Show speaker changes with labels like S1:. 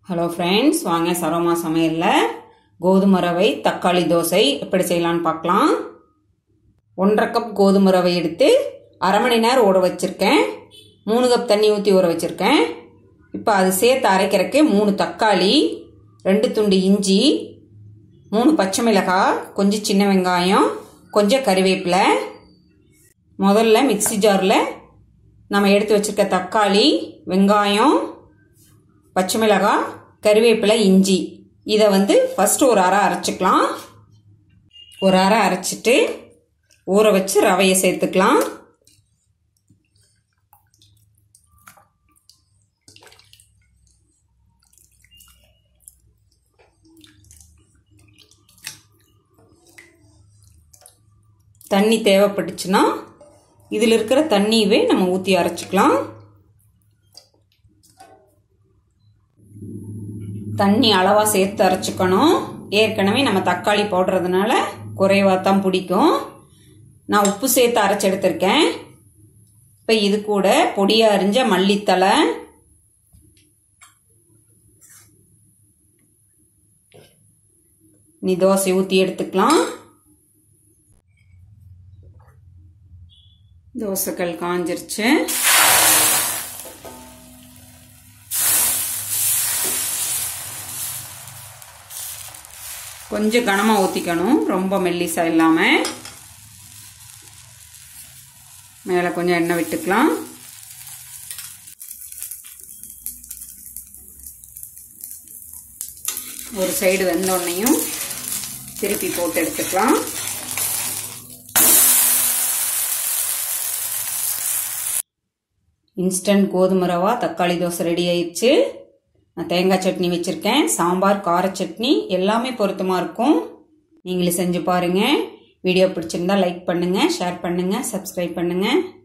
S1: hello friends வாங்க சரோமா சமையலில் கோதுமை ரவை தக்காளி தோசை எப்படி செய்யலான்னு பார்க்கலாம் ஒன்றரை கப் கோதுமை ரவை எடுத்து அரை மணி நேரம் ஊற வச்சுருக்கேன் மூணு கப் தண்ணி ஊற்றி ஊற வச்சுருக்கேன் இப்போ அது சேர்த்து அரைக்கிறக்கு மூணு தக்காளி ரெண்டு துண்டு இஞ்சி மூணு பச்சை மிளகாய் கொஞ்சம் சின்ன வெங்காயம் கொஞ்சம் கறிவேப்பிலை முதல்ல மிக்சி ஜாரில் நம்ம எடுத்து வச்சுருக்க தக்காளி வெங்காயம் பச்சை மிளகாய் கறிவேப்பிலை இஞ்சி இதை வந்து ஃபஸ்ட்டு ஒரு அரை அரைச்சிக்கலாம் ஒரு அரை அரைச்சிட்டு ஊற வச்சு ரவையை சேர்த்துக்கலாம் தண்ணி தேவைப்பட்டுச்சுன்னா இதில் இருக்கிற தண்ணியவே நம்ம ஊற்றி அரைச்சிக்கலாம் தண்ணி அளவாக சேர்த்து அரைச்சிக்கணும் ஏற்கனவே நம்ம தக்காளி போடுறதுனால குறைவாக தான் பிடிக்கும் நான் உப்பு சேர்த்து அரைச்சி எடுத்திருக்கேன் இப்போ இது கூட பொடியாக அரிஞ்ச மல்லித்தலை நீ தோசை ஊற்றி எடுத்துக்கலாம் தோசைக்கல் காஞ்சிருச்சு கொஞ்சம் கனமாக ஊற்றிக்கணும் ரொம்ப மெல்லிசாக இல்லாமல் மேலே கொஞ்சம் எண்ணெய் விட்டுக்கலாம் ஒரு சைடு வெந்தோடனையும் திருப்பி போட்டு எடுத்துக்கலாம் இன்ஸ்டன்ட் கோதுமை ரவா தக்காளி தோசை ரெடி ஆயிடுச்சு நான் தேங்காய் சட்னி வச்சுருக்கேன் சாம்பார் கார சட்னி எல்லாமே பொருத்தமாக இருக்கும் நீங்களே செஞ்சு பாருங்கள் வீடியோ பிடிச்சிருந்தா லைக் பண்ணுங்கள் ஷேர் பண்ணுங்கள் சப்ஸ்கிரைப் பண்ணுங்கள்